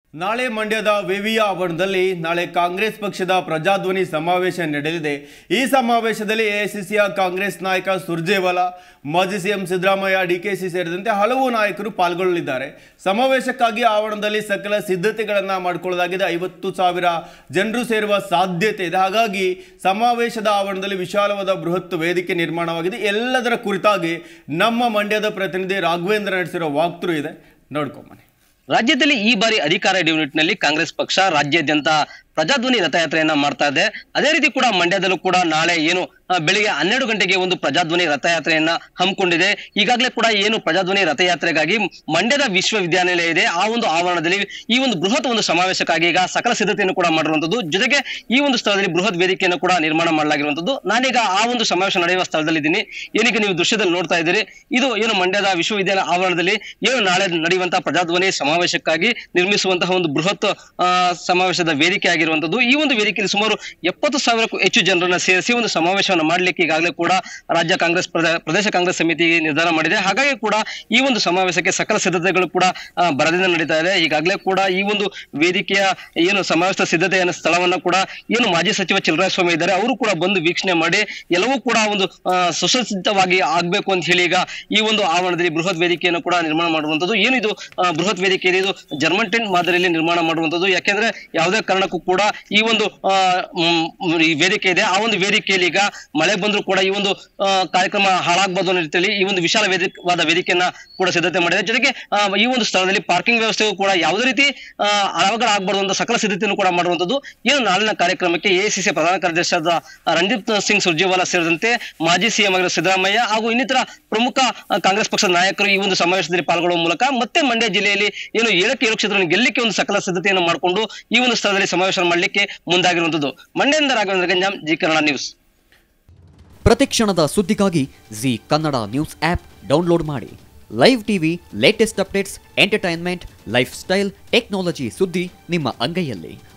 ನಾಳೆ ಮಂಡ್ಯದ ವಿವಿಯ ಆವರಣದಲ್ಲಿ ನಾಳೆ ಕಾಂಗ್ರೆಸ್ ಪಕ್ಷದ ಪ್ರಜಾಧ್ವನಿ ಸಮಾವೇಶ ನಡೆಯಲಿದೆ ಈ ಸಮಾವೇಶದಲ್ಲಿ ಎಐಸಿಸಿಯ ಕಾಂಗ್ರೆಸ್ ನಾಯಕ ಸುರ್ಜೇವಾಲಾ ಮಾಜಿ ಸಿಎಂ ಸಿದ್ದರಾಮಯ್ಯ ಡಿಕೆಸಿ ಸೇರಿದಂತೆ ಹಲವು ನಾಯಕರು ಪಾಲ್ಗೊಳ್ಳಲಿದ್ದಾರೆ ಸಮಾವೇಶಕ್ಕಾಗಿ ಆವರಣದಲ್ಲಿ ಸಕಲ ಸಿದ್ಧತೆಗಳನ್ನು ಮಾಡಿಕೊಳ್ಳಲಾಗಿದೆ ಐವತ್ತು ಸಾವಿರ ಜನರು ಸೇರುವ ಸಾಧ್ಯತೆ ಇದೆ ಹಾಗಾಗಿ ಸಮಾವೇಶದ ಆವರಣದಲ್ಲಿ ವಿಶಾಲವಾದ ಬೃಹತ್ ವೇದಿಕೆ ನಿರ್ಮಾಣವಾಗಿದೆ ಎಲ್ಲದರ ಕುರಿತಾಗಿ ನಮ್ಮ ಮಂಡ್ಯದ ಪ್ರತಿನಿಧಿ ರಾಘವೇಂದ್ರ ನಡೆಸಿರೋ ವಾಕ್ತೃ ಇದೆ ನೋಡ್ಕೊಂಬನ್ನಿ ರಾಜ್ಯದಲ್ಲಿ ಈ ಬಾರಿ ಅಧಿಕಾರ ಹಿಡಿಯುವ ನಿಟ್ಟಿನಲ್ಲಿ ಕಾಂಗ್ರೆಸ್ ಪಕ್ಷ ರಾಜ್ಯಾದ್ಯಂತ ಪ್ರಜಾಧ್ವನಿ ರಥಯಾತ್ರೆಯನ್ನ ಮಾಡ್ತಾ ಇದೆ ಅದೇ ರೀತಿ ಕೂಡ ಮಂಡ್ಯದಲ್ಲೂ ಕೂಡ ನಾಳೆ ಏನು ಆ, ಬೆಳಿಗ್ಗೆ ಹನ್ನೆರಡು ಗಂಟೆಗೆ ಒಂದು ಪ್ರಜಾಧ್ವನಿ ರಥಯಾತ್ರೆಯನ್ನ ಹಮ್ಮಿಕೊಂಡಿದೆ ಈಗಾಗಲೇ ಕೂಡ ಏನು ಪ್ರಜಾಧ್ವನಿ ರಥಯಾತ್ರೆಗಾಗಿ ಮಂಡ್ಯದ ವಿಶ್ವವಿದ್ಯಾನಿಲಯ ಇದೆ ಆ ಒಂದು ಆವರಣದಲ್ಲಿ ಈ ಒಂದು ಬೃಹತ್ ಒಂದು ಸಮಾವೇಶಕ್ಕಾಗಿ ಈಗ ಸಕಲ ಸಿದ್ಧತೆಯನ್ನು ಕೂಡ ಮಾಡಿರುವಂತದ್ದು ಜೊತೆಗೆ ಈ ಒಂದು ಸ್ಥಳದಲ್ಲಿ ಬೃಹತ್ ವೇದಿಕೆಯನ್ನು ಕೂಡ ನಿರ್ಮಾಣ ಮಾಡಲಾಗಿರುವಂತದ್ದು ನಾನೀಗ ಆ ಒಂದು ಸಮಾವೇಶ ನಡೆಯುವ ಸ್ಥಳದಲ್ಲಿದ್ದೀನಿ ಏನಕ್ಕೆ ನೀವು ದೃಶ್ಯದಲ್ಲಿ ನೋಡ್ತಾ ಇದ್ದೀರಿ ಇದು ಏನು ಮಂಡ್ಯದ ವಿಶ್ವವಿದ್ಯಾಲಯ ಆವರಣದಲ್ಲಿ ಏನು ನಾಳೆ ನಡೆಯುವಂತಹ ಪ್ರಜಾಧ್ವನಿ ಸಮಾವೇಶಕ್ಕಾಗಿ ನಿರ್ಮಿಸುವಂತಹ ಒಂದು ಬೃಹತ್ ಆ, ಸಮಾವೇಶದ ವೇದಿಕೆ ಆಗಿರುವಂತದ್ದು ಈ ಒಂದು ವೇದಿಕೆಯಲ್ಲಿ ಸುಮಾರು ಎಪ್ಪತ್ತು ಸಾವಿರಕ್ಕೂ ಹೆಚ್ಚು ಜನರನ್ನ ಸೇರಿಸಿ ಒಂದು ಸಮಾವೇಶವನ್ನು ಮಾಡಲಿಕ್ಕೆ ಈಗಾಗಲೇ ಕೂಡ ರಾಜ್ಯ ಕಾಂಗ್ರೆಸ್ ಪ್ರದೇ- ಪ್ರದೇಶ ಕಾಂಗ್ರೆಸ್ ಸಮಿತಿ ನಿರ್ಧಾರ ಮಾಡಿದೆ ಹಾಗಾಗಿ ಕೂಡ ಈ ಒಂದು ಸಮಾವೇಶಕ್ಕೆ ಸಕಲ ಸಿದ್ಧತೆಗಳು ಕೂಡ ಆ, ಭರದಿಂದ ನಡೀತಾ ಇದೆ ಈಗಾಗಲೇ ಕೂಡ ಈ ಒಂದು ವೇದಿಕೆಯ ಏನು ಸಮಾವೇಶದ ಸಿದ್ಧತೆಯ ಸ್ಥಳವನ್ನ ಕೂಡ ಏನು ಮಾಜಿ ಸಚಿವ ಸ್ವಾಮಿ ಇದ್ದಾರೆ ಅವರು ಕೂಡ ಬಂದು ವೀಕ್ಷಣೆ ಮಾಡಿ ಎಲ್ಲವೂ ಕೂಡ ಒಂದು ಆ, ಸುಸಜ್ಜಿತವಾಗಿ ಆಗ್ಬೇಕು ಅಂತ ಹೇಳಿ ಈಗ ಈ ಒಂದು ಆವರಣದಲ್ಲಿ ಬೃಹತ್ ವೇದಿಕೆಯನ್ನು ಕೂಡ ನಿರ್ಮಾಣ ಮಾಡುವಂತದ್ದು ಏನಿದು ಆ, ಬೃಹತ್ ವೇದಿಕೆ ಇದೆ ಇದು ಜರ್ಮನ್ ಟೆಂಟ್ ಮಾದರಿಯಲ್ಲಿ ನಿರ್ಮಾಣ ಮಾಡುವಂತದ್ದು ಯಾಕೆಂದ್ರೆ ಯಾವುದೇ ಕಾರಣಕ್ಕೂ ಕೂಡ ಈ ಒಂದು ಆ, ಮ್, ಮ್, ಈ ವೇದಿಕೆ ಇದೆ ಆ ಒಂದು ವೇದಿಕೆಯಲ್ಲಿ ಈಗ ಮಳೆ ಬಂದ್ರು ಕೂಡ ಈ ಒಂದು ಆ, ಕಾರ್ಯಕ್ರಮ ಹಾಳಾಗಬಾರ್ದು ಅನ್ನೋ ರೀತಿಯಲ್ಲಿ ಈ ಒಂದು ವಿಶಾಲ ವೇದಿಕವಾದ ವೇದಿಕೆಯನ್ನ ಕೂಡ ಸಿದ್ಧತೆ ಮಾಡಿದೆ ಜೊತೆಗೆ ಆ, ಈ ಒಂದು ಸ್ಥಳದಲ್ಲಿ ಪಾರ್ಕಿಂಗ್ ವ್ಯವಸ್ಥೆಯು ಕೂಡ ಯಾವುದೇ ರೀತಿ ಆ, ಅವಘಡ ಆಗಬಾರ್ದು ಅಂತ ಸಕಲ ಸಿದ್ಧತೆಯನ್ನು ಕೂಡ ಮಾಡುವಂತದ್ದು ಏನು ನಾಳಿನ ಕಾರ್ಯಕ್ರಮಕ್ಕೆ ಎಐಸಿಸಿ ಪ್ರಧಾನ ಕಾರ್ಯದರ್ಶಿಯಾದ ರಂಜಿತ್ ಸಿಂಗ್ ಸುರ್ಜೇವಾಲಾ ಸೇರಿದಂತೆ ಮಾಜಿ ಸಿಎಂ ಆಗಿರುವ ಸಿದ್ದರಾಮಯ್ಯ ಹಾಗೂ ಇನ್ನಿತರ ಪ್ರಮುಖ ಆ, ಕಾಂಗ್ರೆಸ್ ಪಕ್ಷದ ನಾಯಕರು ಈ ಒಂದು ಸಮಾವೇಶದಲ್ಲಿ ಪಾಲ್ಗೊಳ್ಳುವ ಮೂಲಕ ಮತ್ತೆ ಮಂಡ್ಯ ಜಿಲ್ಲೆಯಲ್ಲಿ ಏನು ಏಳಕ್ಕೆ ಏಳು ಕ್ಷೇತ್ರವನ್ನು ಗೆಲ್ಲಕ್ಕೆ ಒಂದು ಸಕಲ ಸಿದ್ಧತೆಯನ್ನು ಮಾಡಿಕೊಂಡು ಈ ಒಂದು ಸ್ಥಳದಲ್ಲಿ ಸಮಾವೇಶ ಮಾಡಲಿಕ್ಕೆ ಮುಂದಾಗಿರುವಂತದ್ದು ಮಂಡ್ಯದಿಂದ ರಾಘವೇಂದ್ರ ಗಂಜಾಂ ಜಿ ಕನ್ನಡ ನ್ಯೂಸ್ ಪ್ರತಿಕ್ಷಣದ ಸುದ್ದಿಗಾಗಿ Zee Kannada news app download ಮಾಡಿ live TV latest updates entertainment lifestyle technology ಸುದ್ದಿ ನಿಮ್ಮ ಅಂಗೈಯಲ್ಲಿ